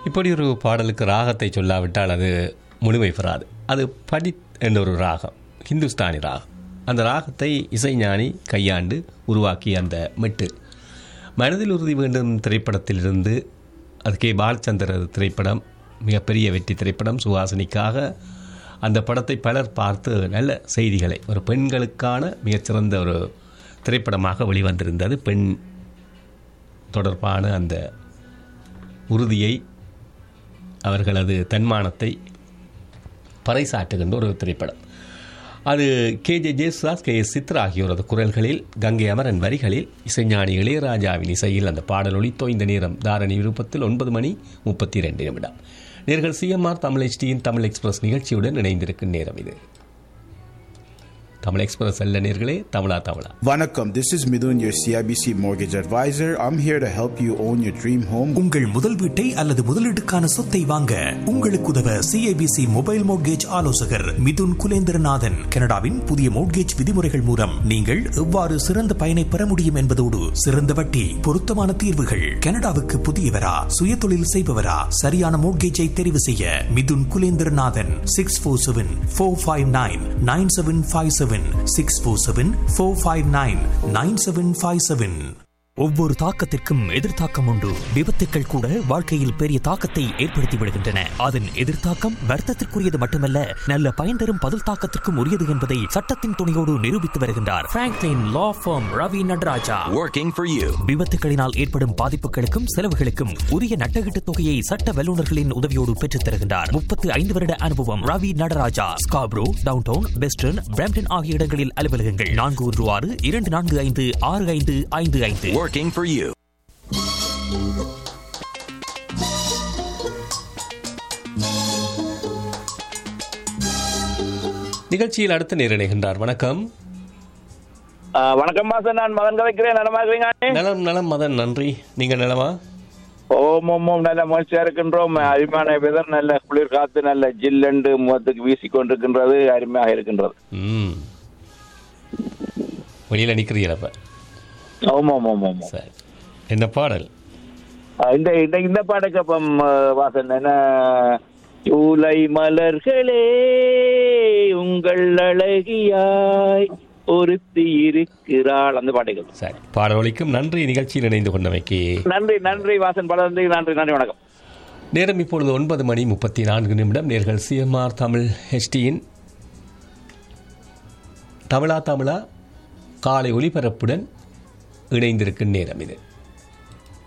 இப்படி ஒரு பாடலுக்கு ராகத்தை சொல்லாவிட்டால் அது முழுமை பெறாது அது படித் என்ற ஒரு ராகம் ஹிந்துஸ்தானி ராகம் அந்த ராகத்தை இசைஞானி கையாண்டு உருவாக்கிய அந்த மெட்டு மனதில் உறுதி வேண்டும் திரைப்படத்திலிருந்து அது கே பாலச்சந்தர் திரைப்படம் மிகப்பெரிய வெற்றி திரைப்படம் சுஹாசினிக்காக அந்த படத்தை பலர் பார்த்து நல்ல செய்திகளை ஒரு பெண்களுக்கான மிகச்சிறந்த ஒரு திரைப்படமாக வெளிவந்திருந்தது பெண் தொடர்பான அந்த உறுதியை அவர்களது தன்மானத்தை பறைசாற்றுகின்ற ஒரு திரைப்படம் அது K J Jesudas K S Chithra ஆகியோரது குரல்களில் கங்கை அமரன் வரிகளில் இசைஞானி இளையராஜாவின் இசையில் அந்த பாடல் ஒலித்தோ இந்த நேரம் தாரணி விருப்பத்தில் ஒன்பது மணி முப்பத்தி ரெண்டு நிமிடம் நேர்கள் சிஎம்ஆர் தமிழ் HDயின் தமிழ் எக்ஸ்பிரஸ் நிகழ்ச்சியுடன் இணைந்திருக்கும் நேரம் இது தமிழ் எக்ஸ்பிரஸ் அல்ல நேர்களே தமிழா தமிழா Vanakkam, this is Midun, your CIBC mortgage advisor. I'm here to help you own your dream home. உங்கள் முதல் வீட்டை அல்லது முதலீட்டுக்கான சொத்தை வாங்க உங்களுக்கு உதவ சிஐபிசி மொபைல் மோட்கேஜ் ஆலோசகர் மிதுன் குலேந்திரநாதன் கனடாவின் புதிய மோட்கேஜ் விதிமுறைகள் மூலம் நீங்கள் எவ்வாறு சிறந்த பயனை பெற முடியும் என்பதோடு சிறந்த வட்டி பொருத்தமான தீர்வுகள் கனடாவுக்கு புதியவரா சுயதொழில் செய்பவரா சரியான மோட்கேஜை தெரிவு செய்ய Mithun Kulendranathan six four seven four five nine nine seven five seven six four seven four five nine nine seven five seven ஒவ்வொரு தாக்கத்திற்கும் எதிர்த்தாக்கம் உண்டு விபத்துக்கள் கூட வாழ்க்கையில் பெரிய தாக்கத்தை ஏற்படுத்தி விடுகின்றன அதன் எதிர்த்தாக்கம் வர்த்தத்திற்குரியது மட்டுமல்ல நல்ல பயன் தரும் பதில் தாக்கத்திற்கும் உரியது என்பதை சட்டத்தின் துணையோடு நிரூபித்து வருகின்றார் Franklin law firm Ravi Nataraja working for you. விபத்துகளினால் ஏற்படும் பாதிப்புகளுக்கும் செலவுகளுக்கும் உரிய நட்டகீட்டு தொகையை சட்ட வல்லுநர்களின் உதவியோடு பெற்றுத் தருகின்றார் முப்பத்து ஐந்து வருட அனுபவம் Ravi Nataraja Scarborough downtown western Brampton ஆகிய இடங்களில் அலுவலகங்கள் நான்கு ஒன்று ஆறு இரண்டு நான்கு ஐந்து ஆறு ஐந்து ஐந்து ஐந்து Working for you. நிகழ்ச்சியில் அடுத்த நேர் இணைகின்றார் வணக்கம் ஆ, வணக்கம் மாசம் நான் மகன் கதைக்கிறேன் நலமா இருக்கிறீங்க நலம் நலம் மதன் நன்றி நீங்க நலமா ஓம் ஓம் ஓம் நல்ல மகிழ்ச்சியா இருக்கின்றோம் அருமையான வெதர் நல்ல குளிர் காத்து நல்ல ஜில்லெண்டு முகத்துக்கு வீசி கொண்டிருக்கின்றது அருமையாக இருக்கின்றது ம் வெளியில் நிற்கிறீங்களா அப்ப ஓம் ஓம் ஓம் ஓம் சரி என்ன பாடல் ஆ, இந்த இந்த இந்த பாட்டுக்கு அப்பம் ஆ, வாசன் என்ன ஜூலை மலர்களே உங்கள் அழகியாய் ஒருத்தி இருக்கிறாள் அந்த பாட்டுகள் சரி பாடல் ஒலிக்கும் நன்றி நிகழ்ச்சியில் இணைந்து கொண்டமைக்கு நன்றி நன்றி வாசன் பல நன்றி நன்றி நன்றி வணக்கம் நேரம் இப்பொழுது ஒன்பது மணி முப்பத்தி நான்கு நிமிடம் நேர்கள் சிஎம்ஆர் தமிழ் ஹெச்டியின் தமிழா தமிழா காலை ஒலிபரப்புடன் இணைந்திருக்கும் நேரம் இது